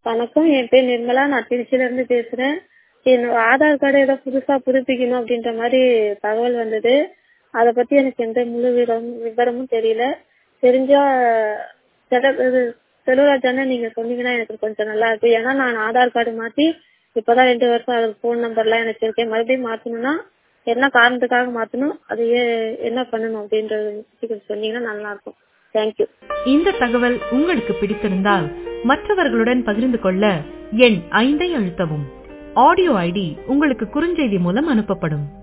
வணக்கம் என் பேர் நிர்மலா நான் திருச்சியில இருந்து பேசுறேன் என்னோட ஆதார் கார்டு ஏதோ புதுசா புதுப்பிக்கணும் அப்படின்ற மாதிரி தகவல் வந்தது அதை பத்தி எனக்கு எந்த முழு விவரம் விவரமும் தெரியல தெரிஞ்சா செல- இது செல்வராஜான நீங்க சொன்னீங்கன்னா எனக்கு கொஞ்சம் நல்லா இருக்கும் ஏன்னா நான் ஆதார் கார்டு மாத்தி இப்பதான் ரெண்டு வருஷம் அது போன் நம்பர்லாம் எனக்கு இருக்கேன் மறுபடியும் மாத்தணும்னா என்ன காரணத்துக்காக மாத்தணும் அது ஏ- என்ன பண்ணணும் அப்படின்றது பத்தி கொஞ்சம் சொன்னீங்கன்னா நல்லா இருக்கும் தேங்க்யூ இந்த தகவல் உங்களுக்கு பிடித்திருந்தால் மற்றவர்களுடன் பகிர்ந்து கொள்ள எண் ஐந்தை அழுத்தவும் ஆடியோ ஐடி உங்களுக்கு குறுஞ்செய்தி மூலம் அனுப்பப்படும்